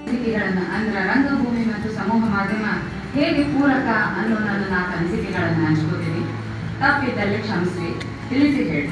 ಅನಿಸಿಕೆಗಳನ್ನ ಅಂದ್ರೆ ರಂಗಭೂಮಿ ಮತ್ತು ಸಮೂಹ ಮಾಧ್ಯಮ ಹೇಗೆ ಪೂರಕ ಅನ್ನೋ ನನ್ನ ನಾಲ್ಕು ಅನಿಸಿಕೆಗಳನ್ನು ಹಂಚ್ಕೋತೀನಿ ತಪ್ಪಿದ್ದಲ್ಲಿ ಕ್ಷಮಿಸಿ ತಿಳಿಸಿ ಹೇಳಿ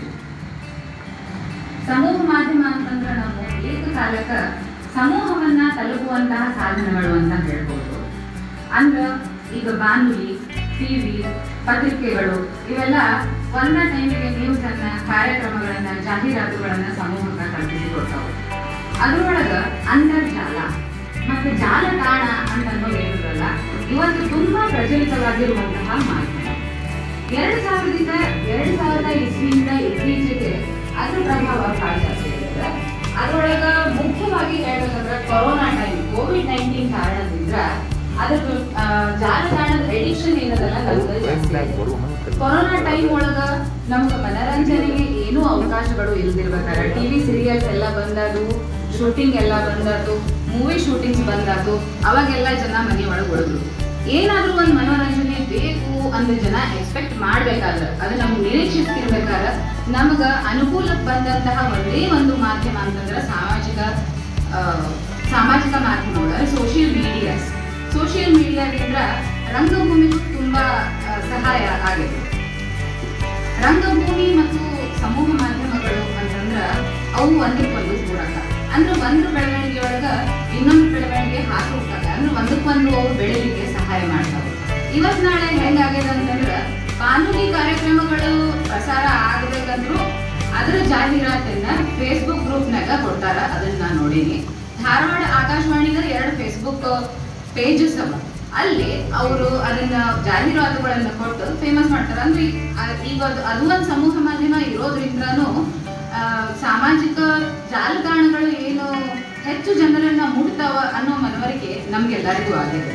ಸಮೂಹ ಮಾಧ್ಯಮ ಅಂತಂದ್ರೆ ನಾವು ಏಕಕಾಲಕ್ಕ ಸಮೂಹವನ್ನ ತಲುಪುವಂತಹ ಸಾಧನಗಳು ಅಂತ ಹೇಳ್ಬೋದು ಅಂದ್ರ ಈಗ ಬಾನುಲಿ ಟಿವಿ ಪತ್ರಿಕೆಗಳು ಇವೆಲ್ಲ ಒಂದ ಟೈಮಿಗೆ ನ್ಯೂಸ್ ಅನ್ನ ಕಾರ್ಯಕ್ರಮಗಳನ್ನ ಜಾಹೀರಾತುಗಳನ್ನ ಸಮೂಹಕ್ಕೆ ಕಲ್ಪಿಸಿಕೊಡ್ತಾವೆ ಅದರೊಳಗ ಅಂತರ್ಜಾಲ ಮತ್ತೆ ಜಾಲತಾಣ ಅಂತ ಅನ್ನೋದು ಏನಿರಲ್ಲ ಇವತ್ತು ತುಂಬಾ ಪ್ರಚಲಿತವಾಗಿರುವಂತಹ ಮಾಧ್ಯಮ ಎರಡು ಸಾವಿರದಿಂದ ಎರಡು ಸಾವಿರದ ಇಸ್ವಿಯಿಂದ ಇತ್ತೀಚೆಗೆ ಅದ್ರ ಪ್ರಭಾವ ಬಹಳ ಜಾಸ್ತಿ ಆಗಿದೆ ಅದರೊಳಗ ಮುಖ್ಯವಾಗಿ ಹೇಳ್ಬೇಕಂದ್ರೆ ಕೊರೋನಾ ಟೈಮ್ ಕೋವಿಡ್ ನೈನ್ಟೀನ್ ಕಾರಣದಿಂದ ಅದ್ರ ಆ, ಜಾಲತಾಣದ ಎಡಿಕ್ಷನ್ ಏನದಲ್ಲ ನಮ್ಗೆ ಜಾಸ್ತಿ ಆಗಿದೆ. ಕೊರೋನಾ ಟೈಮ್ ಒಳಗ ನಮ್ಗ ಮನರಂಜನೆಗೆ ಏನೂ ಅವಕಾಶಗಳು ಇಲ್ದಿರ್ಬೇಕಾದ್ರೆ ಟಿವಿ ಸೀರಿಯಲ್ಸ್ ಎಲ್ಲ ಬಂದದು ಶೂಟಿಂಗ್ ಎಲ್ಲ ಬಂದದು ಮೂವಿ ಶೂಟಿಂಗ್ಸ್ ಬಂದಾತು ಅವಾಗೆಲ್ಲ ಜನ ಮನೆ ಒಳಗೆ ಉಳಿದ್ರು ಏನಾದ್ರೂ ಒಂದು ಮನೋರಂಜನೆ ಬೇಕು ಅಂತ ಜನ ಎಕ್ಸ್ಪೆಕ್ಟ್ ಮಾಡ್ಬೇಕಾದ್ರೆ ಅದು ನಮ್ಗೆ ನಿರೀಕ್ಷಿಸ್ತಿರ್ಬೇಕಾದ್ರೆ ನಮ್ಗ ಅನುಕೂಲಕ್ಕೆ ಬಂದಂತಹ ಒಂದೇ ಒಂದು ಮಾಧ್ಯಮ ಅಂತಂದ್ರೆ ಸಾಮಾಜಿಕ ಆ, ಸಾಮಾಜಿಕ ಮಾಧ್ಯಮಗಳು ಸೋಷಿಯಲ್ ಮೀಡಿಯಾಸ್ ಸೋಷಿಯಲ್ ಮೀಡಿಯಾದಿಂದ ರಂಗಭೂಮಿಗೂ ತುಂಬಾ ಆ, ಸಹಾಯ ಆಗಿದೆ ರಂಗಭೂಮಿ ಮತ್ತು ಸಮೂಹ ಮಾಧ್ಯಮಗಳು ಅಂತಂದ್ರ ಅವು ಒಂದಕ್ಕೊಂದು ಪೂರಕ ಅಂದ್ರೆ ಒಂದು ಬೆಳವಣಿಗೆ ಒಳಗ ಇನ್ನೊಂದು ಬೆಳವಣಿಗೆ ಹಾಕಿ ಹೋಗ್ತದೆ ಅಂದ್ರೆ ಒಂದಕ್ಕೊಂದು ಅವು ಬೆಳಿಲಿಕ್ಕೆ ಸಹಾಯ ಮಾಡ್ತಾವೆ ಇವತ್ ನಾಳೆ ಹೆಂಗಾಗಿದೆ ಅಂತಂದ್ರ ಕಾನೂನಿ ಕಾರ್ಯಕ್ರಮಗಳು ಪ್ರಸಾರ ಆಗಬೇಕಂದ್ರು ಅದ್ರ ಜಾಹೀರಾತನ್ನ ಫೇಸ್ಬುಕ್ ಗ್ರೂಪ್ನಾಗ ಕೊಡ್ತಾರ ಅದನ್ನ ನಾನು ನೋಡೀನಿ ಧಾರವಾಡ ಆಕಾಶವಾಣಿಗೆ ಎರಡು ಫೇಸ್ಬುಕ್ ಪೇಜಸ್ ಅವ ಅಲ್ಲಿ ಅವರು ಅದನ್ನ ಜಾಹೀರಾತುಗಳನ್ನ ಕೊಟ್ಟು ಫೇಮಸ್ ಮಾಡ್ತಾರೆ ಅಂದ್ರೆ ಈ- ಆ- ಈಗ ಅದು ಅದು ಒಂದು ಸಮೂಹ ಮಾಧ್ಯಮ ಇರೋದ್ರಿಂದನೂ ಆ, ಸಾಮಾಜಿಕ ಜಾಲತಾಣಗಳು ಏನು ಹೆಚ್ಚು ಜನರನ್ನ ಮುಟ್ತಾವ ಅನ್ನೋ ಮನವರಿಕೆ ನಮ್ಗೆಲ್ಲರಿಗೂ ಆಗಿದೆ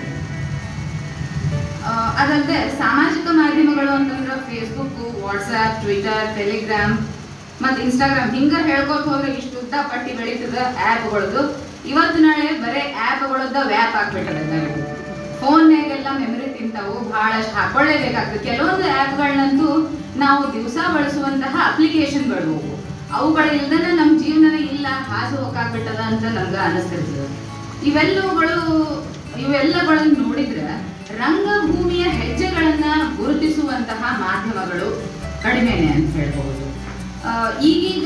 ಆ, ಅದಲ್ಲದೆ ಸಾಮಾಜಿಕ ಮಾಧ್ಯಮಗಳು ಅಂತಂದ್ರೆ ಫೇಸ್ಬುಕ್ ವಾಟ್ಸ್ಆ್ಯಪ್ ಟ್ವಿಟರ್ ಟೆಲಿಗ್ರಾಮ್ ಮತ್ತು ಇನ್ಸ್ಟಾಗ್ರಾಮ್ ಹಿಂಗ ಹೇಳ್ಕೊತ ಹೋದ್ರೆ ಇಷ್ಟು ಉದ್ದ ಪಟ್ಟಿ ಬೆಳೀತದ ಆ್ಯಪ್ಗಳದ್ದು ಇವತ್ತು ನಾಳೆ ಬರೇ ಆ್ಯಪ್ಗಳದ್ದ ವ್ಯಾಪ್ ಆಗ್ಬಿಟ್ಟದ ಎಲ್ಲರಿಗೂ ಫೋನ್ಯಾಗೆಲ್ಲ ಮೆಮರಿ ತಿಂತಾವು ಬಹಳಷ್ಟು ಹಾಕೊಳ್ಳೇಬೇಕಾಗ್ತದೆ ಕೆಲವೊಂದು ಆ್ಯಪ್ಗಳನ್ನಂತೂ ನಾವು ದಿವಸ ಬಳಸುವಂತಹ ಅಪ್ಲಿಕೇಶನ್ಗಳು ಅವು ಅವುಗಳಿಲ್ದನ ನಮ್ಮ ಜೀವನನೇ ಇಲ್ಲ ಹಾಸು ಹೋಗಾಗ್ಬಿಟ್ಟದ ಅಂತ ನಮ್ಗೆ ಅನಿಸ್ತಿರ್ತದೆ ಇವೆಲ್ಲವುಗಳು ಇವೆಲ್ಲಗಳನ್ನು ನೋಡಿದ್ರೆ ರಂಗಭೂಮಿಯ ಹೆಜ್ಜೆಗಳನ್ನ ಗುರುತಿಸುವಂತಹ ಮಾಧ್ಯಮಗಳು ಕಡಿಮೆನೆ ಅಂತ ಹೇಳ್ಬಹುದು ಆ, ಈಗೀಗ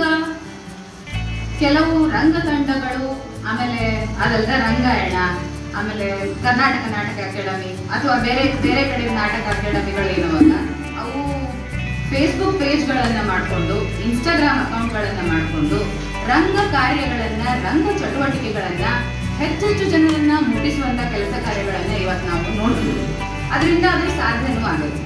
ಕೆಲವು ರಂಗತಂಡಗಳು ಆಮೇಲೆ ಅದಲ್ಲದೆ ರಂಗಾಯಣ ಆಮೇಲೆ ಕರ್ನಾಟಕ ನಾಟಕ ಅಕಾಡೆಮಿ ಅಥವಾ ಬೇರೆ ಬೇರೆ ಕಡೆ ನಾಟಕ ಅಕಾಡೆಮಿಗಳು ಏನವಲ್ಲ ಅವು ಫೇಸ್ಬುಕ್ ಪೇಜ್ಗಳನ್ನ ಮಾಡಿಕೊಂಡು ಇನ್ಸ್ಟಾಗ್ರಾಮ್ ಅಕೌಂಟ್ಗಳನ್ನ ಮಾಡಿಕೊಂಡು ರಂಗ ಕಾರ್ಯಗಳನ್ನ ರಂಗ ಚಟುವಟಿಕೆಗಳನ್ನ ಹೆಚ್ಚೆಚ್ಚು ಜನರನ್ನ ಮುಟ್ಟಿಸುವಂತ ಕೆಲಸ ಕಾರ್ಯಗಳನ್ನ ಇವತ್ತು ನಾವು ನೋಡ್ತೀವಿ ಅದರಿಂದ ಅದು ಸಾಧ್ಯನೂ ಆಗುತ್ತೆ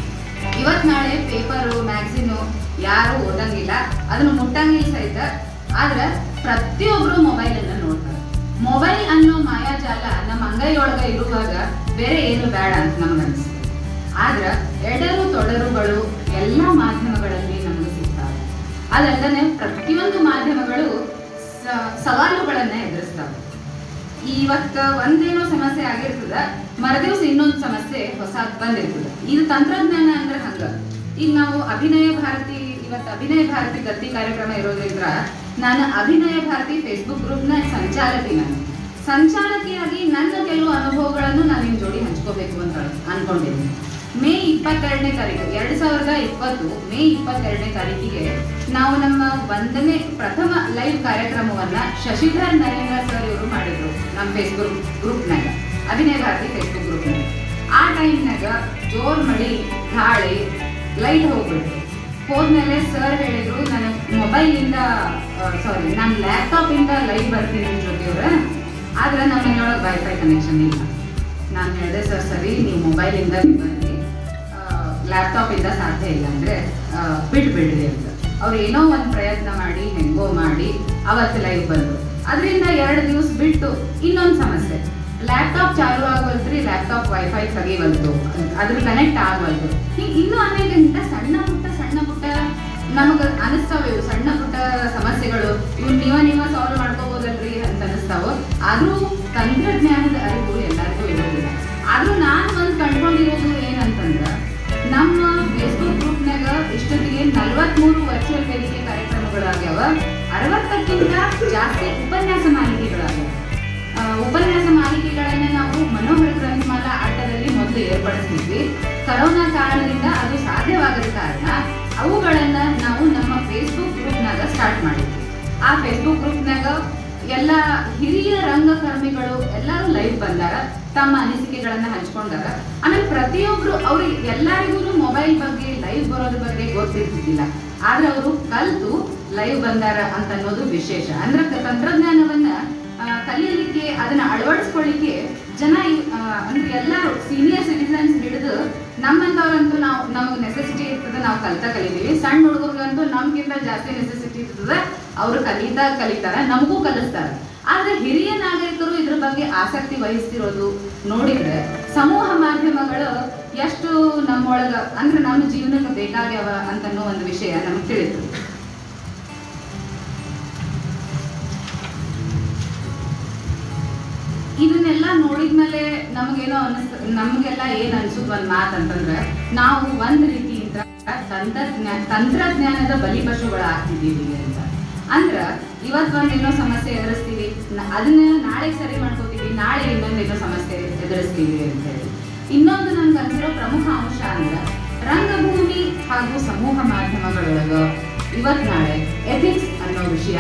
ಇವತ್ ನಾಳೆ ಪೇಪರು ಮ್ಯಾಗ್ಝಿನು ಯಾರು ಓದಂಗಿಲ್ಲ ಅದನ್ನ ಮುಟ್ಟಂಗಿಲ್ಲ ಸಹಿತ ಆದ್ರೆ ಪ್ರತಿಯೊಬ್ರು ಮೊಬೈಲ್ ಅನ್ನ ನೋಡ್ತಾರೆ ಮೊಬೈಲ್ ಅನ್ನೋ ಮಾಯಾಜಾಲ ನಮ್ಮ ಅಂಗೈಯೊಳಗ ಇರುವಾಗ ಬೇರೆ ಏನು ಬೇಡ ಅಂತ ನಮ್ಗೆ ಅನಿಸ್ತದೆ ಆದ್ರೆ ಎಡರು ತೊಡರುಗಳು ಎಲ್ಲ ಮಾಧ್ಯಮಗಳಲ್ಲಿ ನಮಗೆ ಸಿಗ್ತಾವೆ ಅದಲ್ಲದೆ ಪ್ರತಿಯೊಂದು ಮಾಧ್ಯಮಗಳು ಸ- ಸವಾಲುಗಳನ್ನ ಎದುರಿಸ್ತಾವೆ ಇವತ್ತ ಒಂದೇನೋ ಸಮಸ್ಯೆ ಆಗಿರ್ತದ ಮರದಿವ್ಸ ಇನ್ನೊಂದು ಸಮಸ್ಯೆ ಹೊಸದ್ ಬಂದಿರ್ತದ ಇದು ತಂತ್ರಜ್ಞಾನ ಅಂದ್ರೆ ಹಂಗ ಈಗ ನಾವು ಅಭಿನಯ ಭಾರತಿ ಇವತ್ತು ಅಭಿನಯ ಭಾರತಿ ಗತಿ ಕಾರ್ಯಕ್ರಮ ಇರೋದ್ರಿಂದ ನಾನು ಅಭಿನಯ ಭಾರತಿ ಫೇಸ್ಬುಕ್ ಗ್ರೂಪ್ನ ಸಂಚಾಲಕಿ ನಾನು ಸಂಚಾಲಕಿಯಾಗಿ ನನ್ನ ಕೆಲವು ಅನುಭವಗಳನ್ನು ನಾನು ನಿಮ್ ಜೋಡಿ ಹಂಚ್ಕೋಬೇಕು ಅಂತ ಅನ್ಕೊಂಡಿದ್ದೀನಿ ಮೇ ಇಪ್ಪತ್ತೆರಡನೇ ತಾರೀಕು ಎರಡ್ ಸಾವಿರದ ಇಪ್ಪತ್ತು ಮೇ ಇಪ್ಪತ್ತೆರಡನೇ ತಾರೀಕಿಗೆ ನಾವು ನಮ್ಮ ಒಂದನೇ ಪ್ರಥಮ ಲೈವ್ ಕಾರ್ಯಕ್ರಮವನ್ನ ಶಶಿಧರ್ ನರೇಂದ್ರ ಸರ್ ಇವರು ಮಾಡಿದ್ರು ನಮ್ಮ ಫೇಸ್ಬುಕ್ ಗ್ರೂಪ್ನಾಗ ಅಭಿನಯ ಭಾರತಿ ಫೇಸ್ಬುಕ್ ಗ್ರೂಪ್ನಾಗ ಆ ಟೈಮ್ನಾಗ ಜೋರ್ ಮಳಿ ಗಾಳಿ ಲೈಟ್ ಹೋಗ್ಬಿಡ್ತು ಹೋದ್ಮೇಲೆ ಸರ್ ಹೇಳಿದ್ರು ನನ್ನ ಮೊಬೈಲಿಂದ ಸಾರಿ ನನ್ನ ಲ್ಯಾಪ್ಟಾಪಿಂದ ಲೈವ್ ಬರ್ತೀನಿ ನಿಮ್ ಜೊತೆಯವ್ರ ಆದ್ರೆ ನಮ್ಮ ಮನೆಯೊಳಗೆ ವೈಫೈ ಕನೆಕ್ಷನ್ ಇಲ್ಲ ನಾನು ಹೇಳಿದೆ ಸರ್ ಸರಿ ನೀವು ಮೊಬೈಲಿಂದ ನೀವು ಬನ್ನಿ ಲ್ಯಾಪ್ಟಾಪ್ ಇಂದ ಸಾಧ್ಯ ಇಲ್ಲ ಅಂದ್ರೆ ಆ, ಬಿಟ್ಬಿಡ್ರಿ ಅಂತ ಅವ್ರು ಏನೋ ಒಂದು ಪ್ರಯತ್ನ ಮಾಡಿ ಹೆಂಗೋ ಮಾಡಿ ಅವತ್ತು ಲೈವ್ ಬಂದ್ರು ಅದರಿಂದ ಎರಡು ದಿವಸ ಬಿಟ್ಟು ಇನ್ನೊಂದು ಸಮಸ್ಯೆ ಲ್ಯಾಪ್ಟಾಪ್ ಚಾಲು ಆಗವಲ್ತ್ರಿ ಲ್ಯಾಪ್ಟಾಪ್ ವೈಫೈ ತೆಗಿವಲ್ತು ಅದ್ರ ಕನೆಕ್ಟ್ ಆಗವಲ್ತು ಹೀಗೆ ಇನ್ನೂ ಅನೇಕ ಇಂಥ ಸಣ್ಣ ಪುಟ್ಟ ಸಣ್ಣ ಪುಟ್ಟ ನಮಗೆ ಅನಿಸ್ತಾವೆ ಇವು ಸಣ್ಣ ಪುಟ್ಟ ಸಮಸ್ಯೆಗಳು ಇವ್ ನೀವ ನೀವ ಸಾಲ್ವ್ ಮಾಡ್ಕೋಬೋದಲ್ರಿ ಅಂತ ಅನಿಸ್ತಾವ ಆದ್ರೂ ತಂತ್ರಜ್ಞಾನದ ಅರಿವು ಎಲ್ಲರಿಗೂ ಇರೋದಿಲ್ಲ ಆದ್ರೂ ನಾನು ಒಂದು ಕಂಡ್ಕೊಂಡಿರೋದು ಏನಂತಂದ್ರ ನಮ್ಮ ಫೇಸ್ಬುಕ್ ಗ್ರೂಪ್ನಾಗ ಇಷ್ಟೊತ್ತಿಗೆ ನಲವತ್ಮೂರು ವರ್ಚುವಲ್ ವೇದಿಕೆ ಕಾರ್ಯಕ್ರಮಗಳಾಗ್ಯಾವ ಅರವತ್ತಕ್ಕಿಂತ ಜಾಸ್ತಿ ಉಪನ್ಯಾಸ ಮಾಲಿಕೆಗಳಾಗ್ಯಾವ ಆ, ಉಪನ್ಯಾಸ ಮಾಲಿಕೆಗಳನ್ನ ನಾವು ಮನೋಹರ ಗ್ರಂಥಮಾಲಾ ಆಟದಲ್ಲಿ ಮೊದಲು ಏರ್ಪಡಿಸ್ತಿದ್ವಿ ಕರೋನಾ ಕಾರಣದಿಂದ ಅದು ಸಾಧ್ಯವಾಗದ ಕಾರಣ ಅವುಗಳನ್ನ ನಾವು ನಮ್ಮ ಫೇಸ್ಬುಕ್ ಗ್ರೂಪ್ನಾಗ ಸ್ಟಾರ್ಟ್ ಮಾಡಿದ್ವಿ ಆ ಫೇಸ್ಬುಕ್ ಗ್ರೂಪ್ನಾಗ ಎಲ್ಲ ಹಿರಿಯ ರಂಗಕರ್ಮಿಗಳು ಎಲ್ಲರೂ ಲೈವ್ ಬಂದಾರ ತಮ್ಮ ಅನಿಸಿಕೆಗಳನ್ನ ಹಂಚ್ಕೊಂಡಾರ ಆಮೇಲೆ ಪ್ರತಿಯೊಬ್ರು ಅವ್ರಿಗೆ ಎಲ್ಲರಿಗೂ ಮೊಬೈಲ್ ಬಗ್ಗೆ ಲೈವ್ ಬರೋದ್ರ ಬಗ್ಗೆ ಗೊತ್ತಿರ್ತಿದ್ದಿಲ್ಲ ಆದ್ರೆ ಅವರು ಕಲ್ತು ಲೈವ್ ಬಂದಾರ ಅಂತ ಅನ್ನೋದು ವಿಶೇಷ ಅಂದ್ರೆ ಕ- ತಂತ್ರಜ್ಞಾನವನ್ನ ಆ, ಕಲೀಲಿಕ್ಕೆ ಅದನ್ನ ಅಳವಡಿಸ್ಕೊಳ್ಳಿಕ್ಕೆ ಜನ ಇವ್- ಆ, ಅಂದ್ರೆ ಎಲ್ಲರೂ ಸೀನಿಯರ್ ಸಿಟಿಸನ್ಸ್ ಹಿಡಿದು ನಮ್ಮಂತವ್ರಂತೂ ನಾವು ನಮಗೆ ನೆಸೆಸಿಟಿ ಇರ್ತದೆ ನಾವು ಕಲಿತಾ ಕಲಿತೀವಿ ಸಣ್ಣ ಹುಡುಗರಿಗಂತೂ ನಮ್ಗಿಂತ ಜಾಸ್ತಿ ನೆಸೆಸಿಟಿ ಇರ್ತದೆ ಅವರು ಕಲಿತಾ ಕಲಿತಾರ ನಮಗೂ ಕಲಿಸ್ತಾರೆ ಆದ್ರೆ ಹಿರಿಯ ನಾಗರಿಕರು ಇದ್ರ ಬಗ್ಗೆ ಆಸಕ್ತಿ ವಹಿಸ್ತಿರೋದು ನೋಡಿದ್ರೆ ಸಮೂಹ ಮಾಧ್ಯಮಗಳು ಎಷ್ಟು ನಮ್ಮೊಳಗ ಅಂದ್ರೆ ನಮ್ಮ ಜೀವನಕ್ಕೆ ಬೇಕಾಗ್ಯಾವ ಅಂತ ಅನ್ನೋ ಒಂದು ವಿಷಯ ನಮ್ಗೆ ತಿಳಿತು ಇದನ್ನೆಲ್ಲ ನೋಡಿದ್ಮೇಲೆ ನಮಗೇನೋ ಅನಿಸ್ ನಮಗೆಲ್ಲ ಏನ್ ಅನ್ಸುದ್ ಒಂದ್ ಮಾತ್ ಅಂತಂದ್ರೆ ನಾವು ಒಂದ್ ರೀತಿಯಿಂದ ತಂತ್ರಜ್ಞಾನ ತಂತ್ರಜ್ಞಾನದ ಬಲಿಪಶುಗಳಾಗ್ತಿದ್ದೀವಿ ಅಂತ ಅಂದ್ರ ಇವತ್ ಒಂದೇನೋ ಸಮಸ್ಯೆ ಎದುರಿಸ್ತೀವಿ ನ- ಅದನ್ನ ನಾಳೆ ಸರಿ ಮಾಡ್ಕೋತೀವಿ ನಾಳೆ ಇನ್ನೊಂದೇನೋ ಸಮಸ್ಯೆ ಎದುರಿಸ್ತೀವಿ ಅಂತ ಹೇಳಿ ಇನ್ನೊಂದು ನನ್ಗೆ ಅನ್ಸಿರೋ ಪ್ರಮುಖ ಅಂಶ ಅಂದ್ರೆ ರಂಗಭೂಮಿ ಹಾಗೂ ಸಮೂಹ ಮಾಧ್ಯಮಗಳೊಳಗ ಇವತ್ ನಾಳೆ ಎಥಿಕ್ಸ್ ಅನ್ನೋ ವಿಷಯ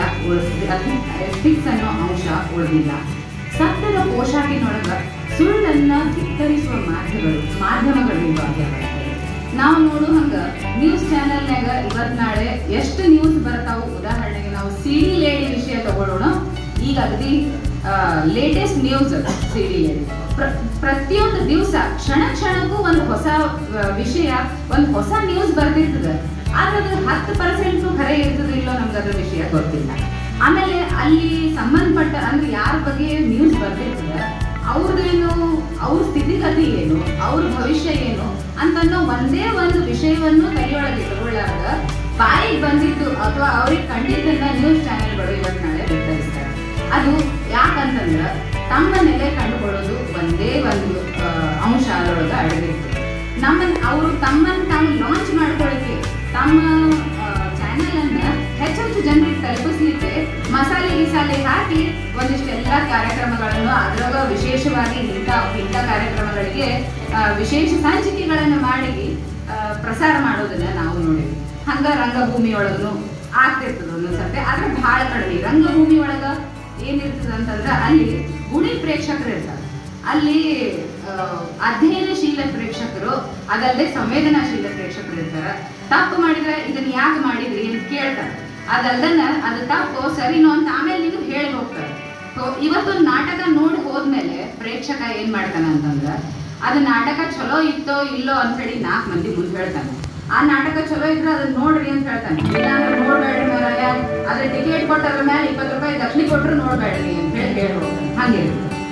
ಎಥಿಕ್ಸ್ ಅನ್ನೋ ಅಂಶ ಉಳಿದಿಲ್ಲ ಸತ್ಯದ ಪೋಷಾಕಿನೊಳಗ ಸುಳ್ಳನ್ನ ಧಿಕ್ಕರಿಸುವ ಮಾಧ್ಯಮಗಳು ಮಾಧ್ಯಮಗಳು ಇವಾಗ್ಯಾವ ನಾವು ನೋಡು ಹಂಗ ನ್ಯೂಸ್ ಚಾನೆಲ್ನಾಗ ಇವತ್ ನಾಳೆ ಎಷ್ಟು ನ್ಯೂಸ್ ಬರ್ತಾವ ಉದಾಹರಣೆಗೆ ನಾವು ಸಿಡಿ ಲೇಡಿ ವಿಷಯ ತಗೊಳ್ಳೋಣ ಈಗ ಅಗದಿ ಲೇಟೆಸ್ಟ್ ನ್ಯೂಸ್ ಸಿಡಿ ಲೇಡಿ ಪ್ರ- ಪ್ರತಿಯೊಂದು ದಿವಸ ಕ್ಷಣ ಕ್ಷಣಕ್ಕೂ ಒಂದು ಹೊಸ ಆ, ವಿಷಯ ಒಂದು ಹೊಸ ನ್ಯೂಸ್ ಬರ್ತಿರ್ತದೆ ಆದ್ರೆ ಅದ್ರ ಹತ್ತು ಪರ್ಸೆಂಟ್ ಖರೆ ಇರ್ತದೆ ಇಲ್ಲೋ ನಮ್ಗೆ ಅದ್ರ ವಿಷಯ ಗೊತ್ತಿಲ್ಲ ಆಮೇಲೆ ಅಲ್ಲಿ ಸಂಬಂಧಪಟ್ಟ ಅಂದ್ರೆ ಯಾರ ಬಗ್ಗೆ ನ್ಯೂಸ್ ಬರ್ತಿರ್ತದೆ ಅವ್ರದ್ದೇನು ಅವ್ರ ಸ್ಥಿತಿಗತಿ ಏನು ಅವ್ರ ಭವಿಷ್ಯ ಏನು ಅಂತನ್ನೋ ಒಂದೇ ಒಂದು ವಿಷಯವನ್ನು ತಲೆಯೊಳಗೆ ತಗೊಳ್ಳಾಗ ಬಾಯಿಗೆ ಬಂದಿದ್ದು ಅಥವಾ ಅವ್ರಿಗೆ ಕಂಡಿದ್ದನ್ನ ನ್ಯೂಸ್ ಚಾನೆಲ್ಗಳು ಇವತ್ತು ನಾಳೆ ಬಿತ್ತರಿಸ್ತಾರೆ ಅದು ಯಾಕಂತಂದ್ರೆ ತಮ್ಮ ನೆಲೆ ಕಂಡುಕೊಳ್ಳೋದು ಒಂದೇ ಒಂದು ಆ, ಅಂಶ ಅದರೊಳಗೆ ಅಡಗಿರ್ತದೆ ನಮ್ಮನ್ನ ಅವರು ತಮ್ಮನ್ನು ತಾವು ಲಾಂಚ್ ಮಾಡ್ಕೊಳ್ಳಿಕ್ಕೆ ತಮ್ಮ ಚಾನೆಲ್ ಅನ್ನ ಹೆಚ್ಚೆಚ್ಚು ಜನರಿಗೆ ತಲುಪಿಸ್ಲಿಕ್ಕೆ ಮಸಾಲೆ ಗಿಸಾಲೆ ಹಾಕಿ ಒಂದಿಷ್ಟೆಲ್ಲ ಕಾರ್ಯಕ್ರಮಗಳನ್ನು ಅದ್ರಾಗ ವಿಶೇಷವಾಗಿ ಇಂಥ ಇಂಥ ಕಾರ್ಯಕ್ರಮಗಳಿಗೆ ಆ, ವಿಶೇಷ ಸಂಚಿಕೆಗಳನ್ನು ಮಾಡಿ ಆ, ಪ್ರಸಾರ ಮಾಡೋದನ್ನ ನಾವು ನೋಡಿವಿ ಹಂಗ ರಂಗಭೂಮಿ ಒಳಗೂ ಆಗ್ತಿರ್ತದ ಒಂದೊಂದ್ಸತಿ ಆದ್ರೆ ಬಹಳ ಕಡಿಮೆ ರಂಗಭೂಮಿ ಒಳಗ ಏನಿರ್ತದ ಅಂತಂದ್ರೆ ಅಲ್ಲಿ ಗುಡಿ ಪ್ರೇಕ್ಷಕರು ಇರ್ತಾರೆ ಅಲ್ಲಿ ಆ, ಅಧ್ಯಯನಶೀಲ ಪ್ರೇಕ್ಷಕರು ಅದಲ್ಲದೆ ಸಂವೇದನಾಶೀಲ ಪ್ರೇಕ್ಷಕರು ಇರ್ತಾರೆ ತಪ್ಪು ಮಾಡಿದ್ರೆ ಇದನ್ನ ಯಾಕೆ ಮಾಡಿದ್ರಿ ಅಂತ ಕೇಳ್ತಾರೆ ಅದಲ್ಲದೆ ಅದು ತಪ್ಪು ಸರಿನೋ ಅಂತ ಆಮೇಲೆ ನೀವು ಹೇಳಿ ಹೋಗ್ತಾರೆ ಸೊ ಇವತ್ತೊಂದು ನಾಟಕ ನೋಡಿ ಹೋದ್ಮೇಲೆ ಪ್ರೇಕ್ಷಕ ಏನ್ ಮಾಡ್ತಾನೆ ಅಂತಂದ್ರೆ ಅದು ನಾಟಕ ಚಲೋ ಇತ್ತೋ ಇಲ್ಲೋ ಅಂತ ಹೇಳಿ ನಾಲ್ಕು ಮಂದಿ ಮುಂದೆ ಹೇಳ್ತಾನೆ ಆ ನಾಟಕ ಚಲೋ ಇದ್ರೆ ಅದನ್ನ ನೋಡ್ರಿ ಅಂತ ಹೇಳ್ತಾನೆ ಇಲ್ಲಾಂದ್ರೆ ನೋಡ್ಬೇಡ್ರಿ ಮಾರಾಯ ಅದ್ರ ಟಿಕೆಟ್ ಕೊಟ್ಟದ್ರ ಮೇಲೆ ಇಪ್ಪತ್ತು ರೂಪಾಯಿ ದಕ್ಷಿಣ ಕೊಟ್ರು ನೋಡ್ಬೇಡ್ರಿ ಅಂತ ಹೇಳಿ ಹೇಳಿ ಹೋಗ್ತಾನೆ ಹಾಗೆ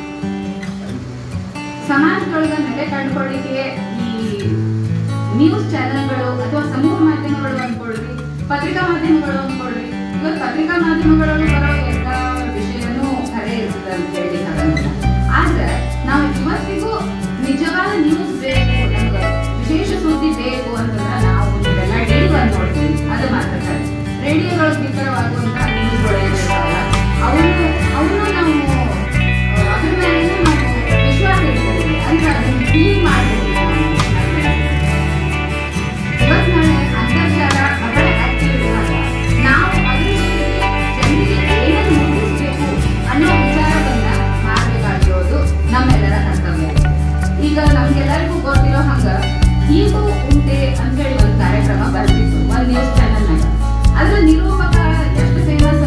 ಸಮಾಜದೊಳಗ ನೆಲೆ ಕಂಡುಕೊಳ್ಳಿಕ್ಕೆ ಈ ನ್ಯೂಸ್ ಚಾನೆಲ್ಗಳು ಅಥವಾ ಸಮೂಹ ಮಾಧ್ಯಮಗಳು ಅನ್ಕೊಳ್ರಿ ಪತ್ರಿಕಾ ಮಾಧ್ಯಮಗಳು ಅನ್ಕೊಳ್ರಿ ಇವತ್ತು ಪತ್ರಿಕಾ ಮಾಧ್ಯಮಗಳಲ್ಲಿ ಬರೋ ಎಲ್ಲ ವಿಷಯನೂ ಖರೆ ಇರ್ತದೆ ಅಂತ ಹೇಳಿ ಹಾಗಂಗಿಲ್ಲ ಆದ್ರೆ ನಾವು ಇವತ್ತಿಗೂ ನಿಜವಾದ ನ್ಯೂಸ್ ಬೇಕು ನಮ್ಗೆ ವಿಶೇಷ ಸುದ್ದಿ ಬೇಕು ಅಂತಂದ್ರೆ ನಾವು ಇದೆಲ್ಲ ರೇಡಿಯೋ ಅನ್ನು ನೋಡ್ತೀವಿ ಅದು ಮಾತ್ರ ಖರೆ ರೇಡಿಯೋಗಳು ಬಿತ್ತರವಾಗುವಂತ ನ್ಯೂಸ್ಗಳು ಏನಿರ್ತಾವಲ್ಲ ಅವನು ಅವನು ನಾವು ಆ, ಅದ್ರ ಮೇಲೆ ನಾವು ವಿಶ್ವಾಸ ಇಟ್ಕೊಳ್ತೀವಿ ಅಂದ್ರೆ ಅದನ್ನ ಫೀಲ್ ಮಾಡ್ತೀವಿ ಇವತ್ತು ನಾಳೆ ಅಂತರ್ಜಾಲ ಬಹಳ ಆಕ್ಟಿವ್ ಇರುವಾಗ ನಾವು ಅದ್ರ ಜೊತೆಗೆ ಜನರಿಗೆ ಏನನ್ನು ಮುಟ್ಟಿಸ್ಬೇಕು ಅನ್ನೋ ವಿಚಾರವನ್ನ ಮಾಡಬೇಕಾಗಿರೋದು ನಮ್ಮೆಲ್ಲರ ಕರ್ತವ್ಯ ಈಗ ನಮ್ಗೆಲ್ಲರಿಗೂ ಗೊತ್ತಿರೋ ಹಂಗ ಹೀಗೂ ಉಂಟೆ ಅಂತೇಳಿ ಒಂದು ಕಾರ್ಯಕ್ರಮ ಬರ್ತಿತ್ತು ಒಂದು ನ್ಯೂಸ್ ಚಾನೆಲ್ನಾಗ ಅದ್ರ ನಿರೂಪಕ ಎಷ್ಟು ಫೇಮಸ್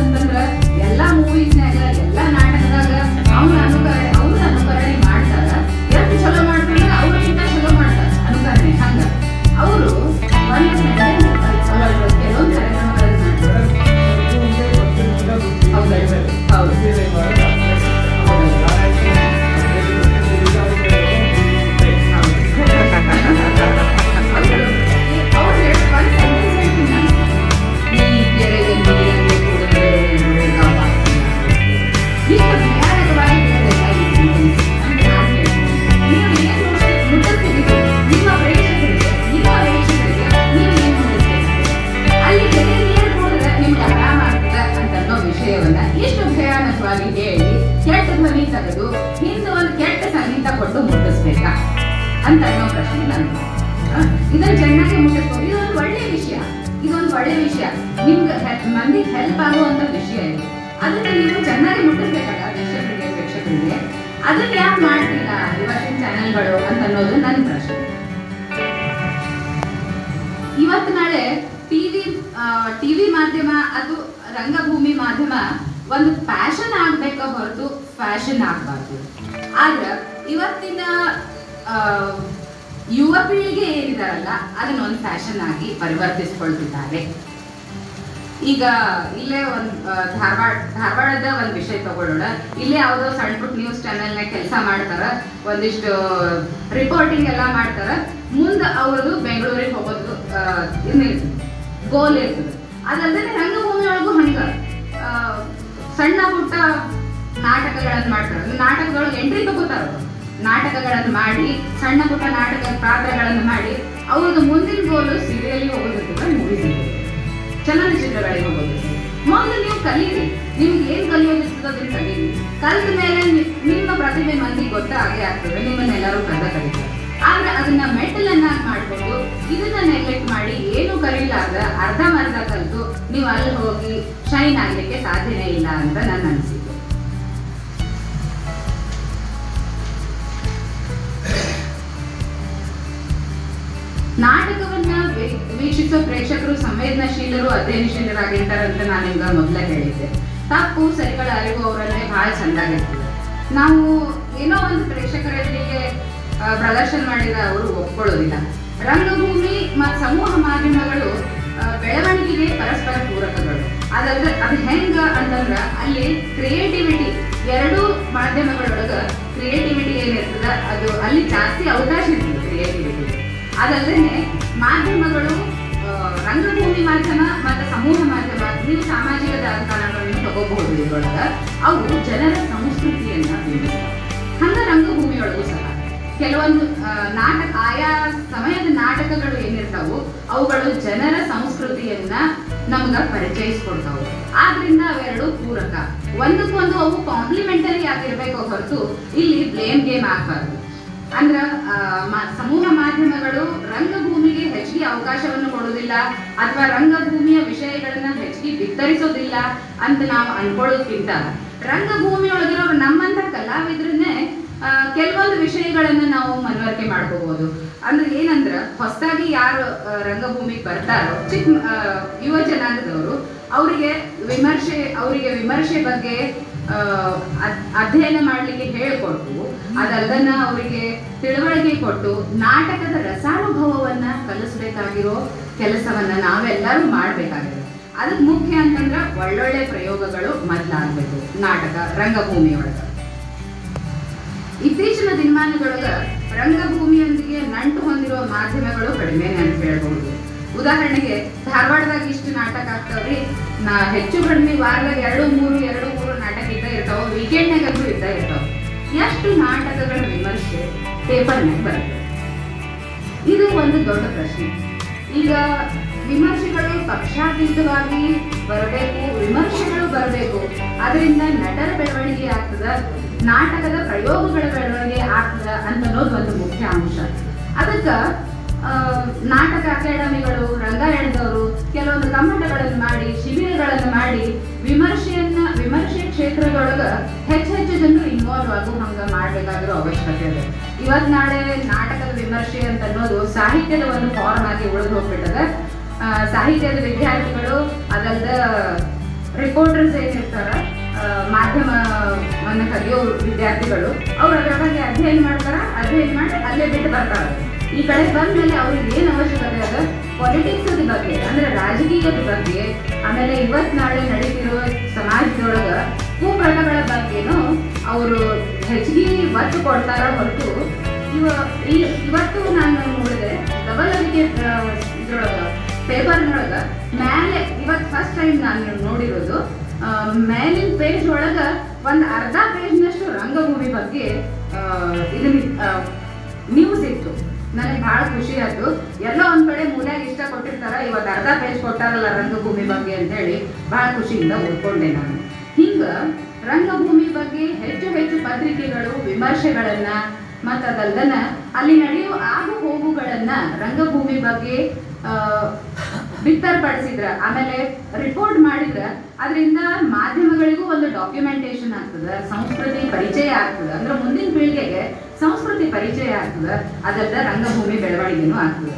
ಅಂತ ಅನ್ನೋ ಪ್ರಶ್ನೆ ನಂದು ಆ, ಇದನ್ನ ಚೆನ್ನಾಗಿ ಮುಟ್ಟಿಸ್ಕೊಂಡು ಇದೊಂದು ಒಳ್ಳೆ ವಿಷಯ ಇದೊಂದು ಒಳ್ಳೆ ವಿಷಯ ನಿಮ್ಗೆ ಹೆ- ಮಂದಿಗೆ ಹೆಲ್ಪ್ ಆಗುವಂತ ವಿಷಯ ಇದು ಅದನ್ನ ನೀವು ಚೆನ್ನಾಗಿ ಮುಟ್ಟಿಸ್ಬೇಕಲ್ಲ ವೀಕ್ಷಕರಿಗೆ ಪ್ರೇಕ್ಷಕರಿಗೆ ಅದನ್ನ ಯಾಕೆ ಮಾಡ್ತಿಲ್ಲ ಇವತ್ತಿನ ಚಾನೆಲ್ಗಳು ಅಂತ ಅನ್ನೋದು ನನ್ನ ಪ್ರಶ್ನೆ ಇವತ್ತು ನಾಳೆ ಟಿವಿ ಟಿವಿ ಮಾಧ್ಯಮ ಅದು ರಂಗಭೂಮಿ ಮಾಧ್ಯಮ ಒಂದು ಪ್ಯಾಷನ್ ಆಗ್ಬೇಕ ಹೊರತು ಫ್ಯಾಷನ್ ಆಗಬಾರ್ದು ಆದ್ರೆ ಇವತ್ತಿನ ಆ, ಯುವ ಪೀಳಿಗೆ ಏನಿದಾರಲ್ಲ ಅದನ್ನ ಒಂದು ಫ್ಯಾಷನ್ ಆಗಿ ಪರಿವರ್ತಿಸ್ಕೊಳ್ತಿದ್ದಾರೆ ಈಗ ಇಲ್ಲೇ ಒಂದು ಧಾರವಾಡ ಧಾರವಾಡದ ಒಂದು ವಿಷಯ ತಗೊಳ್ಳೋಣ ಇಲ್ಲೇ ಯಾವುದೋ ಸಣ್ಣ ಪುಟ್ಟ ನ್ಯೂಸ್ ಚಾನೆಲ್ನಾಗ ಕೆಲಸ ಮಾಡ್ತಾರ ಒಂದಿಷ್ಟು ರಿಪೋರ್ಟಿಂಗ್ ಎಲ್ಲ ಮಾಡ್ತಾರ ಮುಂದೆ ಅವ್ರದ್ದು ಬೆಂಗಳೂರಿಗೆ ಹೋಗೋದು ಇರ್ತದೆ ಗೋಲ್ ಇರ್ತದೆ ಅದಲ್ಲದೆ ರಂಗಭೂಮಿ ಒಳಗೂ ಹಂಗ ಆ, ಸಣ್ಣ ಪುಟ್ಟ ನಾಟಕಗಳನ್ನು ಮಾಡ್ತಾರೆ ನಾಟಕದೊಳಗೆ ಎಂಟ್ರಿ ತಗೋತಾರ ಅವ್ರು. ನಾಟಕಗಳನ್ನು ಮಾಡಿ ಸಣ್ಣ ಪುಟ್ಟ ನಾಟಕ ಪಾತ್ರಗಳನ್ನು ಮಾಡಿ ಅವ್ರದ್ದು ಮುಂದಿನ ಗೋಲು ಸೀರಿಯಲ್ ಹೋಗೋದಿರ್ತದೆ ಮೂವೀಸ್ ಚಲನಚಿತ್ರಗಳಿಗೆ ಹೋಗೋದು ಮೊದಲು ನೀವು ಕಲೀರಿ ನಿಮ್ಗೆ ಏನ್ ಕಲಿಯೋದಿರ್ತದೆ ಅದನ್ನ ಕಲೀರಿ ಕಲಿತ ಮೇಲೆ ನಿ- ನಿಮ್ಮ ಪ್ರತಿಭೆ ಮಂದಿ ಗೊತ್ತಾಗೇ ಆಗ್ತದೆ ನಿಮ್ಮನ್ನೆಲ್ಲರೂ ಕದ ಕರೀತಾರೆ ಆದ್ರೆ ಅದನ್ನ ಮೆಟ್ಟಲನ್ನಾಗಿ ಮಾಡ್ಕೊಂಡು ಇದನ್ನ ನೆಗ್ಲೆಕ್ಟ್ ಮಾಡಿ ಏನು ಕರೀಲಾರ್ದ ಅರ್ಧಂಬರ್ಧ ಕಲಿತು ನೀವು ಅಲ್ಲಿ ಹೋಗಿ ಶೈನ್ ಆಗ್ಲಿಕ್ಕೆ ಸಾಧ್ಯನೇ ಇಲ್ಲ ಅಂತ ನನ್ನ ಅನಿಸಿಕೆ ನಾಟಕವನ್ನ ವೀ- ವೀಕ್ಷಿಸೋ ಪ್ರೇಕ್ಷಕರು ಸಂವೇದನಾಶೀಲರು ಅಧ್ಯಯನಶೀಲರಾಗಿರ್ತಾರೆ ಅಂತ ನಾನು ಈಗ ಮೊದಲೇ ಹೇಳಿದ್ದೆ ತಪ್ಪು ಸರಿಗಳ ಅರಿವು ಅವರಲ್ಲೇ ಬಹಳ ಚಂದಾಗಿರ್ತದೆ ನಾವು ಏನೋ ಒಂದು ಪ್ರೇಕ್ಷಕರ ಎದುರಿಗೆ ಆ, ಪ್ರದರ್ಶನ ಮಾಡಿದ ಅವರು ಒಪ್ಕೊಳ್ಳೋದಿಲ್ಲ ರಂಗಭೂಮಿ ಮತ್ತು ಸಮೂಹ ಮಾಧ್ಯಮಗಳು ಆ, ಬೆಳವಣಿಗೆಗೆ ಪರಸ್ಪರ ಪೂರಕಗಳು ಅದಲ್ಲದೆ ಅದು ಹೆಂಗ ಅಂತಂದ್ರ ಅಲ್ಲಿ ಕ್ರಿಯೇಟಿವಿಟಿ ಎರಡೂ ಮಾಧ್ಯಮಗಳೊಳಗ ಕ್ರಿಯೇಟಿವಿಟಿ ಏನಿರ್ತದ ಅದು ಅಲ್ಲಿ ಜಾಸ್ತಿ ಅವಕಾಶ ಇರ್ತದೆ ಕ್ರಿಯೇಟಿವಿಟಿ ಅದಲ್ಲದೆ ಮಾಧ್ಯಮಗಳು ಆ, ರಂಗಭೂಮಿ ಮಾಧ್ಯಮ ಮತ್ತು ಸಮೂಹ ಮಾಧ್ಯಮ ನೀವು ಸಾಮಾಜಿಕ ಜಾಲತಾಣಗಳನ್ನು ತಗೋಬಹುದು ಇದರೊಳಗ ಅವು ಜನರ ಸಂಸ್ಕೃತಿಯನ್ನ ಬಿಂಬಿಸ್ತಾವೆ ಹಂಗ ರಂಗಭೂಮಿಯೊಳಗೂ ಸಹ ಕೆಲವೊಂದು ಆ, ನಾಟಕ ಆಯಾ ಸಮಯದ ನಾಟಕಗಳು ಏನಿರ್ತಾವು ಅವುಗಳು ಜನರ ಸಂಸ್ಕೃತಿಯನ್ನ ನಮ್ಗ ಪರಿಚಯಿಸ್ಕೊಡ್ತಾವು ಆದ್ರಿಂದ ಅವೆರಡು ಪೂರಕ ಒಂದಕ್ಕೊಂದು ಅವು ಕಾಂಪ್ಲಿಮೆಂಟರಿ ಆಗಿರ್ಬೇಕು ಹೊರತು ಇಲ್ಲಿ ಬ್ಲೇಮ್ ಗೇಮ್ ಆಗ್ಬಾರ್ದು ಅಂದ್ರ ಆ, ಮ- ಸಮೂಹ ಮಾಧ್ಯಮಗಳು ರಂಗಭೂಮಿಗೆ ಹೆಚ್ಚಿಗೆ ಅವಕಾಶವನ್ನು ಕೊಡೋದಿಲ್ಲ ಅಥವಾ ರಂಗಭೂಮಿಯ ವಿಷಯಗಳನ್ನ ಹೆಚ್ಚಿಗೆ ಬಿತ್ತರಿಸೋದಿಲ್ಲ ಅಂತ ನಾವು ಅನ್ಕೊಳ್ಳೋದ್ಕಿಂತ ರಂಗಭೂಮಿಯೊಳಗಿರೋರು ನಮ್ಮಂತ ಕಲಾವಿದ್ರನ್ನೇ ಆ, ಕೆಲವೊಂದು ವಿಷಯಗಳನ್ನ ನಾವು ಮನವರಿಕೆ ಮಾಡ್ಕೋಬಹುದು ಅಂದ್ರೆ ಏನಂದ್ರ ಹೊಸದಾಗಿ ಯಾರು ಆ, ರಂಗಭೂಮಿಗೆ ಬರ್ತಾರೋ ಚಿಕ್ಕ ಆ, ಯುವ ಜನಾಂಗದವರು ಅವರಿಗೆ ವಿಮರ್ಶೆ ಅವರಿಗೆ ವಿಮರ್ಶೆ ಬಗ್ಗೆ ಆ, ಅದ್- ಅಧ್ಯಯನ ಮಾಡ್ಲಿಕ್ಕೆ ಹೇಳ್ಕೊಟ್ಟು ಅದಲ್ಲದನ್ನ ಅವರಿಗೆ ತಿಳುವಳಿಕೆ ಕೊಟ್ಟು ನಾಟಕದ ರಸಾನುಭವವನ್ನ ಕಲಿಸ್ಬೇಕಾಗಿರೋ ಕೆಲಸವನ್ನ ನಾವೆಲ್ಲರೂ ಮಾಡ್ಬೇಕಾಗಿದೆ ಅದಕ್ಕೆ ಮುಖ್ಯ ಅಂತಂದ್ರ ಒಳ್ಳೊಳ್ಳೆ ಪ್ರಯೋಗಗಳು ಮೊದ್ಲಾಗ್ಬೇಕು ನಾಟಕ ರಂಗಭೂಮಿಯೊಳಗ ಇತ್ತೀಚಿನ ದಿನಮಾನದೊಳಗ ರಂಗಭೂಮಿಯೊಂದಿಗೆ ನಂಟು ಹೊಂದಿರುವ ಮಾಧ್ಯಮಗಳು ಕಡಿಮೆ ಅಂತ ಹೇಳ್ಬಹುದು ಉದಾಹರಣೆಗೆ ಧಾರವಾಡದಾಗ ಇಷ್ಟು ನಾಟಕ ಆಗ್ತಾವ್ರಿ ನಾ ಹೆಚ್ಚು ಕಡಿಮೆ ವಾರದಾಗ ಎರಡು ಮೂರು ಎರಡು ಮೂರು ನಾಟಕ ಇದ್ದ ಇರ್ತಾವ ವೀಕೆಂಡ್ನಾಗಂತೂ ಇದ್ದ ಇರ್ತಾವ ಎಷ್ಟು ನಾಟಕಗಳ ವಿಮರ್ಶೆ ಪೇಪರ್ನಾಗ ಬರುತ್ತೆ ಇದು ಒಂದು ದೊಡ್ಡ ಪ್ರಶ್ನೆ ಈಗ ವಿಮರ್ಶೆಗಳು ಪಕ್ಷಾತೀತವಾಗಿ ಬರಬೇಕು ವಿಮರ್ಶೆಗಳು ಬರಬೇಕು ಅದರಿಂದ ನಟರ ಬೆಳವಣಿಗೆ ಆಗ್ತದ ನಾಟಕದ ಪ್ರಯೋಗಗಳ ಬೆಳವಣಿಗೆ ಆಗ್ತದ ಅಂತ ಅನ್ನೋದು ಒಂದು ಮುಖ್ಯ ಅಂಶ ಅದಕ್ಕ ಆ, ನಾಟಕ ಅಕಾಡೆಮಿಗಳು ರಂಗ ಎಳೆದವರು ಕೆಲವೊಂದು ಕಮ್ಮಟಗಳನ್ನು ಮಾಡಿ ಶಿಬಿರಗಳನ್ನು ಮಾಡಿ ವಿಮರ್ಶೆಯನ್ನ ವಿಮರ್ಶೆ ಕ್ಷೇತ್ರದೊಳಗ ಹೆಚ್ಚು ಹೆಚ್ಚು ಜನರು ಇನ್ವಾಲ್ವ್ ಆಗೋ ಹಂಗ ಮಾಡ್ಬೇಕಾಗಿರೋ ಅವಶ್ಯಕತೆ ಇದೆ ಇವತ್ ನಾಳೆ ನಾಟಕದ ವಿಮರ್ಶೆ ಅಂತ ಅನ್ನೋದು ಸಾಹಿತ್ಯದ ಒಂದು ಫಾರ್ಮ್ ಆಗಿ ಉಳಿದು ಹೋಗ್ಬಿಟ್ಟದ ಆ, ಸಾಹಿತ್ಯದ ವಿದ್ಯಾರ್ಥಿಗಳು ಅದಲ್ದ ರಿಪೋರ್ಟರ್ಸ್ ಏನಿರ್ತಾರ ಆ, ಮಾಧ್ಯಮವನ್ನ ಕಲಿಯೋ ವಿದ್ಯಾರ್ಥಿಗಳು ಅವ್ರು ಅದರೊಳಗೆ ಅಧ್ಯಯನ ಮಾಡ್ತಾರ ಅಧ್ಯಯನ ಮಾಡಿ ಅಲ್ಲೇ ಬಿಟ್ಟು ಬರ್ತಾರ ಈ ಕಡೆ ಬಂದ್ಮೇಲೆ ಅವ್ರಿಗೆ ಏನ್ ಅವಶ್ಯಕತೆ ಅದ ಪಾಲಿಟಿಕ್ಸ್ ಬಗ್ಗೆ ಅಂದ್ರೆ ರಾಜಕೀಯದ ಬಗ್ಗೆ ಆಮೇಲೆ ಇವತ್ ನಾಳೆ ನಡೀತಿರುವ ಸಮಾಜದೊಳಗ ಕುಪ್ರಥಗಳ ಬಗ್ಗೆನೂ ಅವರು ಹೆಚ್ಚಿಗೆ ಒತ್ತು ಕೊಡ್ತಾರ ಹೊರತು ಇವ ಈ- ಇವತ್ತು ನಾನು ನೋಡಿದೆ ಡಬಲ್ ಅಡಿಕೆ ಇದ್ರೊಳಗ ಪೇಪರ್ನೊಳಗ ಮೇಲೆ ಇವತ್ತು ಫಸ್ಟ್ ಟೈಮ್ ನಾನು ನೋಡಿರೋದು ಆ, ಮೇಲಿನ ಪೇಜ್ ಒಳಗ ಒಂದ್ ಅರ್ಧ ಪೇಜ್ನಷ್ಟು ರಂಗಭೂಮಿ ಬಗ್ಗೆ ಆ, ಇದನ್ನ ನ್ಯೂಸ್ ಇತ್ತು ನನಗೆ ಬಹಳ ಖುಷಿ ಆಯ್ತು ಎಲ್ಲೋ ಒಂದ್ ಕಡೆ ಮೂಲ್ಯಾಗ ಇಷ್ಟ ಕೊಟ್ಟಿರ್ತಾರ ಇವತ್ತು ಅರ್ಧ ಪೇಜ್ ಕೊಟ್ಟಾರಲ್ಲ ರಂಗಭೂಮಿ ಬಗ್ಗೆ ಅಂತ ಹೇಳಿ ಬಹಳ ಖುಷಿಯಿಂದ ಓದ್ಕೊಂಡೆ ನಾನು ಹಿಂಗ ರಂಗಭೂಮಿ ಬಗ್ಗೆ ಹೆಚ್ಚು ಹೆಚ್ಚು ಪತ್ರಿಕೆಗಳು ವಿಮರ್ಶೆಗಳನ್ನ ಮತ್ತು ಅದಲ್ದನ ಅಲ್ಲಿ ನಡೆಯುವ ಆಗು ಹೋಗುಗಳನ್ನ ರಂಗಭೂಮಿ ಬಗ್ಗೆ ಆ, ಬಿತ್ತರ್ಪಡಿಸಿದ್ರ ಆಮೇಲೆ ರಿಪೋರ್ಟ್ ಮಾಡಿದ್ರ ಅದರಿಂದ ಮಾಧ್ಯಮಗಳಿಗೂ ಒಂದು ಡಾಕ್ಯುಮೆಂಟೇಶನ್ ಆಗ್ತದ ಸಂಸ್ಕೃತಿ ಪರಿಚಯ ಆಗ್ತದ ಅಂದ್ರೆ ಮುಂದಿನ ಪೀಳಿಗೆಗೆ ಸಂಸ್ಕೃತಿ ಪರಿಚಯ ಆಗ್ತದ ಅದಲ್ದ ರಂಗಭೂಮಿ ಬೆಳವಣಿಗೆನೂ ಆಗ್ತದೆ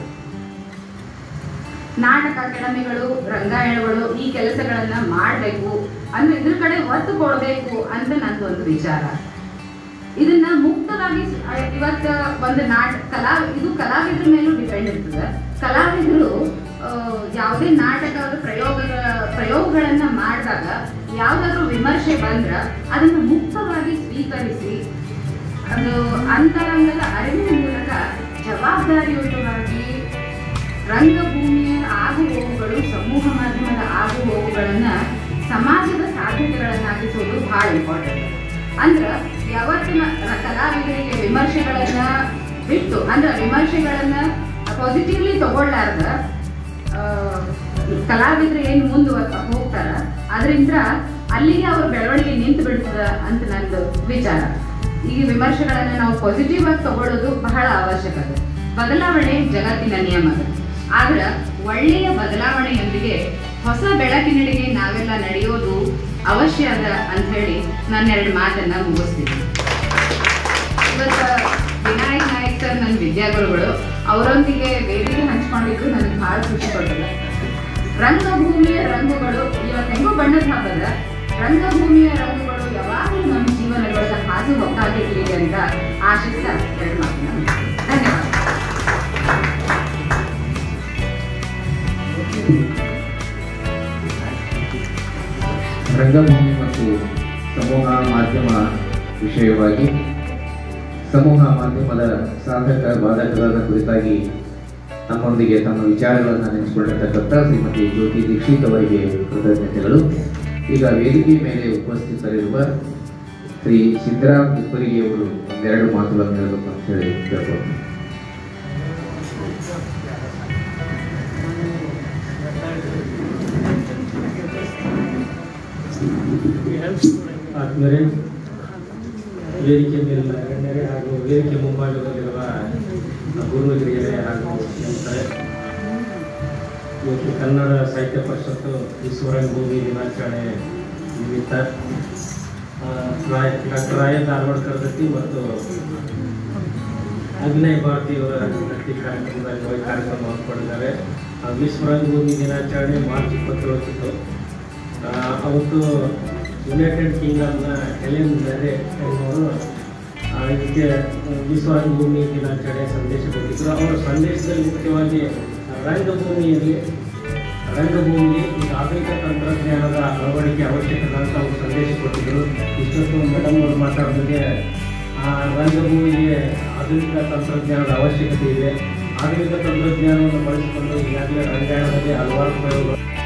ನಾಟಕ ಅಕಾಡೆಮಿಗಳು ರಂಗಾಯಣಗಳು ಈ ಕೆಲಸಗಳನ್ನ ಮಾಡಬೇಕು ಅಂದ್ರೆ ಇದ್ರ ಕಡೆ ಒತ್ತು ಕೊಡಬೇಕು ಅಂತ ನಂದೊಂದು ವಿಚಾರ ಇದನ್ನ ಮುಕ್ತವಾಗಿ ಸ- ಅಹ್ ಇವತ್ತ ಒಂದು ನಾಟ ಕಲಾ ಇದು ಕಲಾವಿದ್ರ ಮೇಲೂ ಡಿಪೆಂಡ್ ಇರ್ತದೆ ಕಲಾವಿದರು ಯಾವುದೇ ನಾಟಕ ಪ್ರಯೋಗ ಪ್ರಯೋಗಗಳನ್ನ ಮಾಡಿದಾಗ ಯಾವ್ದಾದ್ರು ವಿಮರ್ಶೆ ಬಂದ್ರ ಅದನ್ನು ಮುಕ್ತವಾಗಿ ಸ್ವೀಕರಿಸಿ ಅದು ಅಂತರಂಗದ ಅರಿವಿನ ಮೂಲಕ ಜವಾಬ್ದಾರಿಯುತವಾಗಿ ರಂಗಭೂಮಿಯ ಆಗು ಹೋಗುಗಳು ಸಮೂಹ ಮಾಧ್ಯಮದ ಆಗು ಹೋಗುಗಳನ್ನ ಸಮಾಜದ ಸಾಧ್ಯತೆಗಳನ್ನಾಗಿಸೋದು ಬಹಳ ಇಂಪಾರ್ಟೆಂಟ್ ಅಂದ್ರ ಯಾವತ್ತಿನ ರ- ಕಲಾವಿದರಿಗೆ ವಿಮರ್ಶೆಗಳನ್ನ ಬಿಟ್ಟು ಅಂದ್ರೆ ವಿಮರ್ಶೆಗಳನ್ನ ಪಾಸಿಟಿವ್ಲಿ ತಗೊಳ್ಳಾರ್ದ ಆ, ಕಲಾವಿದರು ಏನು ಮುಂದುವರ್ತಾ ಹೋಗ್ತಾರ ಅದರಿಂದ ಅಲ್ಲಿಗೆ ಅವ್ರ ಬೆಳವಣಿಗೆ ನಿಂತು ಬಿಡ್ತದ ಅಂತ ನಂದು ವಿಚಾರ ಈ ವಿಮರ್ಶೆಗಳನ್ನ ನಾವು ಪಾಸಿಟಿವ್ ಆಗಿ ತಗೊಳ್ಳೋದು ಬಹಳ ಅವಶ್ಯಕತೆ ಬದಲಾವಣೆ ಜಗತ್ತಿನ ನಿಯಮ ಆದ್ರ ಒಳ್ಳೆಯ ಬದಲಾವಣೆಯೊಂದಿಗೆ ಹೊಸ ಬೆಳಕಿನೆಡೆಗೆ ನಾವೆಲ್ಲ ನಡೆಯೋದು ಅವಶ್ಯ ಅದ ಅಂತ ಹೇಳಿ ನನ್ನ ಎರಡು ಮಾತನ್ನ ಮುಗಿಸ್ತೀನಿ ಇವತ್ತ ವಿನಾಯಕ್ ನಾಯಕ್ ಸರ್ ನನ್ನ ವಿದ್ಯಾಗುರುಗಳು ಅವರೊಂದಿಗೆ ವೇದಿಕೆ ಹಂಚ್ಕೊಂಡಿದ್ದು ನನಗೆ ಬಹಳ ಖುಷಿ ಕೊಟ್ಟಿದೆ ರಂಗಭೂಮಿಯ ರಂಗುಗಳು ಇವತ್ತು ಹೆಂಗೋ ಬಣ್ಣದ ಹಬ್ಬದ ರಂಗಭೂಮಿಯ ರಂಗುಗಳು ಯಾವಾಗಲೂ ನಮ್ಮ ಜೀವನದೊಳಗೆ ಹಾದು ಹೊಕ್ಕಾಗಿರ್ಲಿ ಅಂತ ಆಶಿಸ್ತಾ ಎರಡು ಮಾತನ್ನ ಮುಗಿಸ್ತೀನಿ. ಧನ್ಯವಾದ ರಂಗಭೂಮಿ ಮತ್ತು ಸಮೂಹ ಮಾಧ್ಯಮ ವಿಷಯವಾಗಿ ಸಮೂಹ ಮಾಧ್ಯಮದ ಸಾಧಕ ಬಾಧಕಗಳ ಕುರಿತಾಗಿ ನಮ್ಮೊಂದಿಗೆ ತಮ್ಮ ವಿಚಾರಗಳನ್ನು ನೆನೆಸಿಕೊಂಡಿರ್ತಕ್ಕಂಥ ಶ್ರೀಮತಿ ಜ್ಯೋತಿ ದೀಕ್ಷಿತ್ ಅವರಿಗೆ ಕೃತಜ್ಞತೆಗಳು ಈಗ ವೇದಿಕೆ ಮೇಲೆ ಉಪಸ್ಥಿತರಿರುವ ಶ್ರೀ ಸಿದ್ದರಾಮ್ ಇಬ್ಬರಿಗೆ ಅವರು ಒಂದೆರಡು ಮಾತುಗಳನ್ನು ಹೇಳಬೇಕು ಅಂತ ಹೇಳಿ ಕೇಳ್ಬೋದು ಆದ್ಮೇಲೆ ವೇದಿಕೆ ಮೇಲಿನ ಗಣ್ಯರೇ ಹಾಗೂ ವೇದಿಕೆ ಮುಂಭಾಗದಲ್ಲಿರುವ ಗುರು ಹಿರಿಯರೇ ಹಾಗೂ ಸ್ನೇಹಿತರೆ ಇವತ್ತು ಕನ್ನಡ ಸಾಹಿತ್ಯ ಪರಿಷತ್ತು ವಿಶ್ವರಂಗಭೂಮಿ ದಿನಾಚರಣೆ ನಿಮಿತ್ತ ಆ, ರಾಯ ಡಾಕ್ಟರ್ ರಾಯ ಧಾರವಾಡ್ಕರ್ ದತ್ತಿ ಮತ್ತು ಅಭಿನಯ್ ಭಾರತಿಯವರ ದತ್ತಿ ಕಾರ್ಯಕ್ರಮದ ಅಂಗವಾಗಿ ಕಾರ್ಯಕ್ರಮ ಹಮ್ಮಿಕೊಂಡಿದ್ದಾರೆ ಆ, ವಿಶ್ವರಂಗಭೂಮಿ ದಿನಾಚರಣೆ ಮಾರ್ಚ್ ಇಪ್ಪತ್ತೇಳಕ್ಕಿತ್ತು ಆ, ಅವತ್ತು ಯುನೈಟೆಡ್ ಕಿಂಗ್ಡಮ್ನ ಹೆಲೆನ್ ಮೆರೆ ಎನ್ನುವರು ಆ, ಇದಕ್ಕೆ ವಿಶ್ವರಂಗಭೂಮಿ ದಿನಾಚರಣೆ ಸಂದೇಶ ಕೊಟ್ಟಿದ್ದರು ಅವರ ಸಂದೇಶದಲ್ಲಿ ಮುಖ್ಯವಾಗಿ ರಂಗಭೂಮಿಯಲ್ಲಿ ರಂಗಭೂಮಿಗೆ ಈಗ ಆಧುನಿಕ ತಂತ್ರಜ್ಞಾನದ ಅಳವಡಿಕೆ ಅವಶ್ಯಕತೆ ಅಂತ ಅವರು ಸಂದೇಶ ಕೊಟ್ಟಿದ್ದರು ಇಷ್ಟೊತ್ತು ಮೇಡಮ್ ಅವರು ಮಾತಾಡಿದಾಗೆ ಆ ರಂಗಭೂಮಿಗೆ ಆಧುನಿಕ ತಂತ್ರಜ್ಞಾನದ ಅವಶ್ಯಕತೆ ಇದೆ ಆಧುನಿಕ ತಂತ್ರಜ್ಞಾನವನ್ನು ಬಳಸಿಕೊಂಡು ಈಗಾಗಲೇ ರಂಗಾಯಣದಲ್ಲಿ ಹಲವಾರು ಪ್ರಯೋಗಗಳು